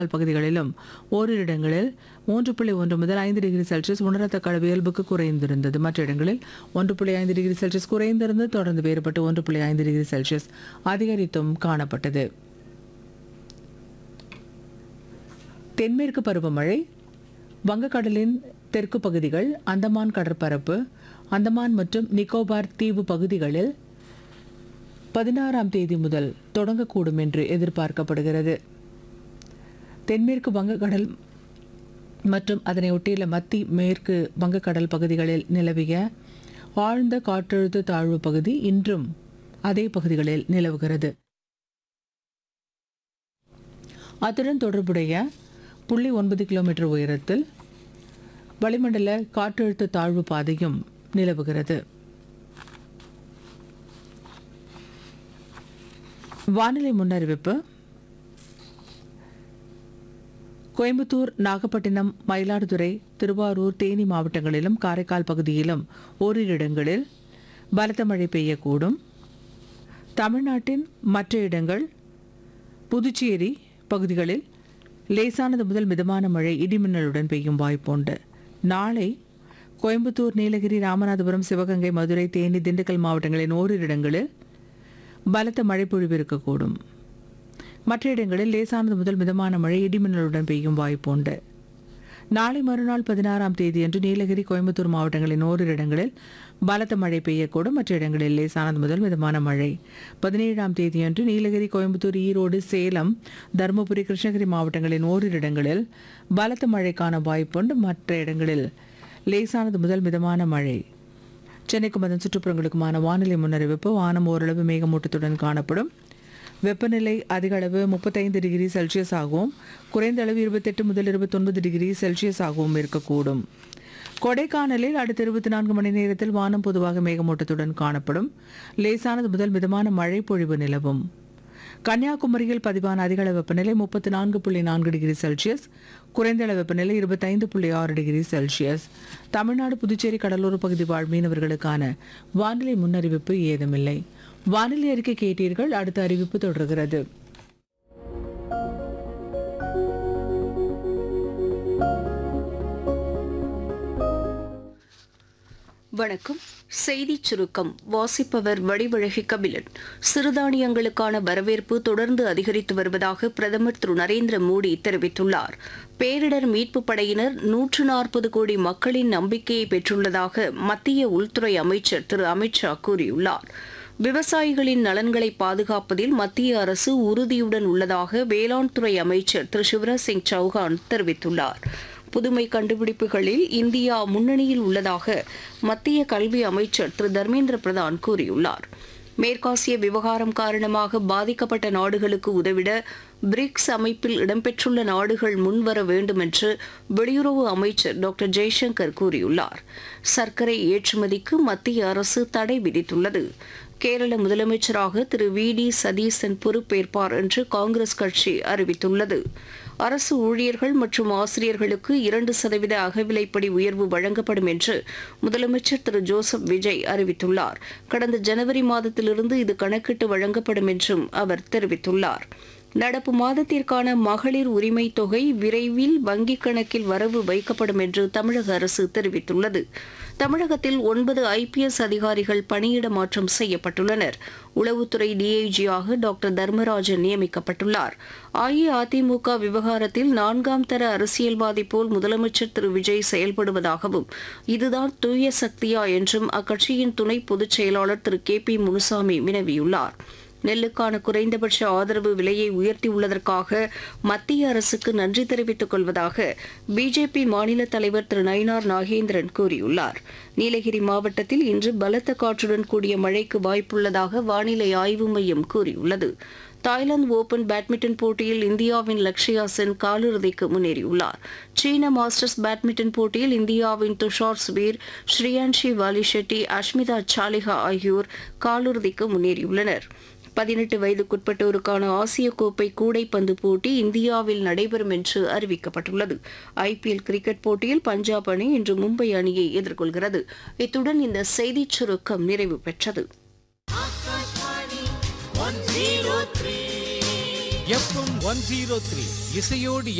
பகுதிகளிலும் ஓரிரு இடங்களில் மூன்று புள்ளி ஒன்று முதல் ஐந்து டிகிரி செல்சியஸ் உணரத்தக்க அளவு இயல்புக்கு குறைந்திருந்தது மற்ற இடங்களில் ஒன்று புள்ளி ஐந்து டிகிரி செல்சியஸ் குறைந்திருந்து தொடர்ந்து வேறுபட்டு ஒன்று புள்ளி ஐந்து டிகிரி செல்சியஸ் அதிகரித்தும் காணப்பட்டது தென்மேற்கு பருவமழை வங்கக்கடலின் தெற்கு பகுதிகள் அந்தமான் கடற்பரப்பு அந்தமான் மற்றும் நிக்கோபார் தீவு பகுதிகளில் பதினாறாம் தேதி முதல் தொடங்கக்கூடும் என்று எதிர்பார்க்கப்படுகிறது தென்மேற்கு வங்கக்கடல் மற்றும் அதனை ஒட்டியுள்ள மத்திய மேற்கு வங்கக்கடல் பகுதிகளில் நிலவிய ஆழ்ந்த காற்றழுத்த தாழ்வு பகுதி இன்றும் அதே பகுதிகளில் நிலவுகிறது அத்துடன் தொடர்புடைய புள்ளி ஒன்பது கிலோமீட்டர் உயரத்தில் வளிமண்டல காற்றழுத்த தாழ்வு பாதையும் நிலவுகிறது வானிலை முன்னறிவிப்பு கோயம்புத்தூர் நாகப்பட்டினம் மயிலாடுதுறை திருவாரூர் தேனி மாவட்டங்களிலும் காரைக்கால் பகுதியிலும் ஓரிரு இடங்களில் பலத்த மழை பெய்யக்கூடும் தமிழ்நாட்டின் மற்ற இடங்கள் புதுச்சேரி பகுதிகளில் லேசானது முதல் மிதமான மழை இடிமின்னலுடன் பெய்யும் வாய்ப்புண்டு நாளை கோயம்புத்தூர் நீலகிரி ராமநாதபுரம் சிவகங்கை மதுரை தேனி திண்டுக்கல் மாவட்டங்களின் ஓரிரு இடங்களில் பலத்த மழை பொழிவு இருக்கக்கூடும் மற்ற இடங்களில் லேசானது முதல் மிதமான மழை இடிமின்னலுடன் பெய்யும் வாய்ப்புண்டு நாளை மறுநாள் பதினாறாம் தேதியன்று நீலகிரி கோயம்புத்தூர் மாவட்டங்களின் ஓரிரு இடங்களில் பலத்த மழை பெய்யக்கூடும் மற்ற இடங்களில் லேசானது முதல் மிதமான மழை பதினேழாம் தேதியன்று நீலகிரி கோயம்புத்தூர் ஈரோடு சேலம் தருமபுரி கிருஷ்ணகிரி மாவட்டங்களின் ஓரிரு இடங்களில் பலத்த மழைக்கான வாய்ப்புண்டு மற்ற இடங்களில் லேசானது முதல் மிதமான மழை சென்னைக்கும் அதன் சுற்றுப்புறங்களுக்குமான வானிலை முன்னறிவிப்பு வானம் ஓரளவு மேகமூட்டத்துடன் காணப்படும் வெப்பநிலை அதிக அளவு முப்பத்தைந்து டிகிரி செல்சியஸ் ஆகவும் குறைந்த அளவு இருபத்தெட்டு முதல் இருபத்தொன்பது டிகிரி செல்சியஸ் ஆகவும் இருக்கக்கூடும் கொடைக்கானலில் அடுத்த இருபத்தி நான்கு மணி நேரத்தில் வானம் பொதுவாக மேகமூட்டத்துடன் காணப்படும் லேசானது முதல் மிதமான மழை பொழிவு நிலவும் கன்னியாகுமரியில் பதிவான அதிக அளவு வெப்பநிலை முப்பத்தி நான்கு புள்ளி நான்கு டிகிரி செல்சியஸ் குறைந்த அளவு வெப்பநிலை இருபத்தைந்து புள்ளி ஆறு டிகிரி செல்சியஸ் தமிழ்நாடு புதுச்சேரி கடலோர பகுதி வாழ் மீனவர்களுக்கான வானிலை முன்னறிவிப்பு ஏதுமில்லை வானிலை அறிக்கை கேட்டீர்கள் அடுத்த அறிவிப்பு தொடர்கிறது வணக்கம் செய்திச் சுருக்கம் வாசிப்பவர் வடிவழகி கபிலன் சிறுதானியங்களுக்கான வரவேற்பு தொடர்ந்து அதிகரித்து வருவதாக பிரதமர் திரு நரேந்திர மோடி தெரிவித்துள்ளார் பேரிடர் மீட்புப் படையினர் நூற்று நாற்பது கோடி மக்களின் நம்பிக்கையை பெற்றுள்ளதாக மத்திய உள்துறை அமைச்சர் திரு அமித்ஷா கூறியுள்ளார் விவசாயிகளின் நலன்களை பாதுகாப்பதில் மத்திய அரசு உறுதியுடன் உள்ளதாக வேளாண் துறை அமைச்சர் திரு சிவராஜ் சிங் சௌஹான் தெரிவித்துள்ளார் புதுமை கண்டுபிடிப்புகளில் இந்தியா முன்னணியில் உள்ளதாக மத்திய கல்வி அமைச்சர் திரு தர்மேந்திர பிரதான் கூறியுள்ளார் மேற்காசிய விவகாரம் காரணமாக பாதிக்கப்பட்ட நாடுகளுக்கு உதவிட பிரிக்ஸ் அமைப்பில் இடம்பெற்றுள்ள நாடுகள் முன்வர வேண்டும் என்று வெளியுறவு அமைச்சர் டாக்டர் ஜெய்சங்கர் கூறியுள்ளார் சர்க்கரை ஏற்றுமதிக்கு மத்திய அரசு தடை விதித்துள்ளது கேரள முதலமைச்சராக திரு வி டி சதீசன் பொறுப்பேற்பார் என்று காங்கிரஸ் கட்சி அறிவித்துள்ளது அரசு ஊழியர்கள் மற்றும் ஆசிரியர்களுக்கு இரண்டு சதவீத அகவிலைப்படி உயர்வு வழங்கப்படும் என்று முதலமைச்சர் திரு ஜோசப் விஜய் அறிவித்துள்ளார் கடந்த ஜனவரி மாதத்திலிருந்து இது கணக்கிட்டு வழங்கப்படும் என்றும் அவர் தெரிவித்துள்ளார் நடப்பு மாதத்திற்கான மகளிர் உரிமை தொகை விரைவில் வங்கிக் கணக்கில் வரவு வைக்கப்படும் என்று தமிழக அரசு தெரிவித்துள்ளது தமிழகத்தில் ஒன்பது ஐபிஎஸ் அதிகாரிகள் பணியிட மாற்றம் செய்யப்பட்டுள்ளனர் உளவுத்துறை டிஐஜியாக டாக்டர் தர்மராஜன் நியமிக்கப்பட்டுள்ளார் அஇஅதிமுக விவகாரத்தில் நான்காம் தர அரசியல்வாதி போல் முதலமைச்சர் திரு விஜய் செயல்படுவதாகவும் இதுதான் தூய சக்தியா என்றும் அக்கட்சியின் துணை பொதுச் செயலாளர் திரு கே பி முனுசாமி வினவியுள்ளார் நெல்லுக்கான குறைந்தபட்ச ஆதரவு விலையை உயர்த்தியுள்ளதற்காக மத்திய அரசுக்கு நன்றி தெரிவித்துக் கொள்வதாக பிஜேபி மாநில தலைவர் திரு நயினார் நாகேந்திரன் கூறியுள்ளார் நீலகிரி மாவட்டத்தில் இன்று பலத்த காற்றுடன் கூடிய மழைக்கு வாய்ப்புள்ளதாக வானிலை ஆய்வு மையம் கூறியுள்ளது தாய்லாந்து ஓபன் பேட்மிண்டன் போட்டியில் இந்தியாவின் லக்ஷயா சென் காலிறுதிக்கு முன்னேறியுள்ளார் சீன மாஸ்டர்ஸ் பேட்மிண்டன் போட்டியில் இந்தியாவின் துஷார் சுபீர் ஸ்ரீயான்ஷி வாலி ஷெட்டி அஷ்மிதா சாலிஹா ஆகியோர் காலிறுதிக்கு முன்னேறியுள்ளனர் பதினெட்டு வயதுக்குட்பட்டோருக்கான ஆசிய கோப்பை கூடைப்பந்து போட்டி இந்தியாவில் நடைபெறும் என்று அறிவிக்கப்பட்டுள்ளது ஐபிஎல் கிரிக்கெட் போட்டியில் பஞ்சாப் அணி இன்று மும்பை அணியை எதிர்கொள்கிறது இத்துடன் இந்த செய்திச் சுருக்கம் நிறைவு பெற்றது எஃப்எம் ஒன் ஜீரோ த்ரீ இசையோடு